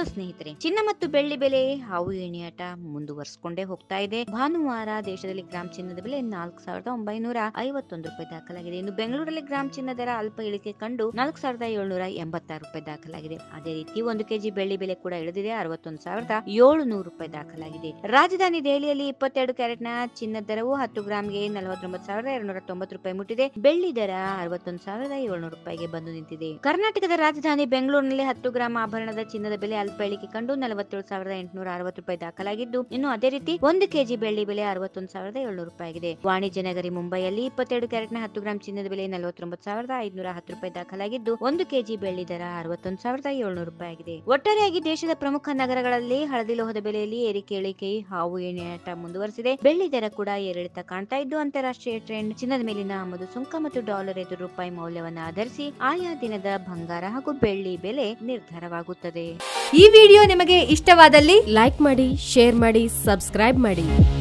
hello ಸ್ನೇಹಿತರೆ ಚಿನ್ನ ಮತ್ತು ಬೆಳ್ಳಿ ಬೆಲೆ ಹಾವು ಎಣಿಯಾಟ ಮುಂದುವರಿಸಿಕೊಂಡೇ ಹೋಗ್ತಾ ಇದೆ ಭಾನುವಾರ ದೇಶದಲ್ಲಿ ಗ್ರಾಮ್ ಚಿನ್ನದ ಬೆಲೆ ನಾಲ್ಕು ಸಾವಿರದ ಒಂಬೈನೂರ ಐವತ್ತೊಂದು ರೂಪಾಯಿ ದಾಖಲಾಗಿದೆ ಇನ್ನು ಬೆಂಗಳೂರಲ್ಲಿ ಗ್ರಾಮ್ ಚಿನ್ನ ದರ ಅಲ್ಪ ಇಳಿಕೆ ಕಂಡು ನಾಲ್ಕು ಸಾವಿರದ ಏಳ್ನೂರ ಎಂಬತ್ತಾರು ರೂಪಾಯಿ ದಾಖಲಾಗಿದೆ ಅದೇ ರೀತಿ ಒಂದು ಕೆಜಿ ಬೆಳ್ಳಿ ಬೆಲೆ ಕೂಡ ಇಳಿದಿದೆ ಅರವತ್ತೊಂದು ಸಾವಿರದ ಏಳುನೂರು ರೂಪಾಯಿ ದಾಖಲಾಗಿದೆ ರಾಜಧಾನಿ ದೆಹಲಿಯಲ್ಲಿ ಇಪ್ಪತ್ತೆರಡು ಕ್ಯಾರೆಟ್ ನ ಚಿನ್ನದ ದರವು ಹತ್ತು ಗ್ರಾಮ್ಗೆ ನಲವತ್ತೊಂಬತ್ತು ಸಾವಿರದ ಎರಡ್ನೂರ ತೊಂಬತ್ತು ರೂಪಾಯಿ ಮುಟ್ಟಿದೆ ಬೆಳ್ಳಿ ದರ ಅರವತ್ತೊಂದು ಸಾವಿರದ ಏಳ್ನೂರು ರೂಪಾಯಿಗೆ ಬಂದು ನಿಂತಿದೆ ಕರ್ನಾಟಕದ ರಾಜಧಾನಿ ಬೆಂಗಳೂರಿನಲ್ಲಿ ಹತ್ತು ಗ್ರಾಂ ಆಭರಣದ ಚಿನ್ನದ ಬೆಲೆ ಅಲ್ಪ ಇಳಿಕೆ ಕಂಡು ನಲವತ್ತೇಳು ಸಾವಿರದ ಎಂಟುನೂರ ಅರವತ್ತು ರೂಪಾಯಿ ದಾಖಲಾಗಿದ್ದು ಇನ್ನು ಅದೇ ರೀತಿ ಒಂದು ಕೆಜಿ ಬೆಳ್ಳಿ ಬೆಲೆ ಅರವತ್ತೊಂದು ಸಾವಿರದ ಏಳ್ನೂರು ರೂಪಾಯಿ ಆಗಿದೆ ವಾಣಿಜ್ಯ ನಗರಿ ಮುಂಬೈಯಲ್ಲಿ ಇಪ್ಪತ್ತೆರಡು ಕ್ಯಾರೆಟ್ ನ ಹತ್ತು ಗ್ರಾಂ ಚಿನ್ನದ ಬೆಲೆ ನಲವತ್ತೊಂಬತ್ತು ಸಾವಿರದ ಐದುನೂರ ಹತ್ತು ರೂಪಾಯಿ ದಾಖಲಾಗಿದ್ದು ಒಂದು ಕೆಜಿ ಬೆಳ್ಳಿ ದರ ಅರವತ್ತೊಂದು ಸಾವಿರದ ಏಳ್ನೂರು ರೂಪಾಯಿ ಆಗಿದೆ ಒಟ್ಟಾರೆಯಾಗಿ ದೇಶದ ಪ್ರಮುಖ ನಗರಗಳಲ್ಲಿ ಹಳದಿ ಲೋಹದ ಬೆಲೆಯಲ್ಲಿ ಏರಿಕೆ ಇಳಿಕೆ ಹಾವು ಎಣ್ಣೆಯಾಟ ಮುಂದುವರೆಸಿದೆ ಬೆಳ್ಳಿ ದರ ಕೂಡ ಏರಿಳಿತ ಕಾಣ್ತಾ ಇದ್ದು ಅಂತಾರಾಷ್ಟ್ರೀಯ ಟ್ರೆಂಡ್ ಚಿನ್ನದ ಮೇಲಿನ ಆಮದು ಸುಂಕ ಮತ್ತು ಡಾಲರ್ ಎದುರು ರೂಪಾಯಿ ಮೌಲ್ಯವನ್ನು ಆಧರಿಸಿ ಆಯಾ ದಿನದ ಬಂಗಾರ ಹಾಗೂ ಬೆಳ್ಳಿ ಬೆಲೆ ನಿರ್ಧಾರವಾಗುತ್ತದೆ ಈ ವಿಡಿಯೋ ನಿಮಗೆ ಇಷ್ಟವಾದಲ್ಲಿ ಲೈಕ್ ಮಾಡಿ ಶೇರ್ ಮಾಡಿ ಸಬ್ಸ್ಕ್ರೈಬ್ ಮಾಡಿ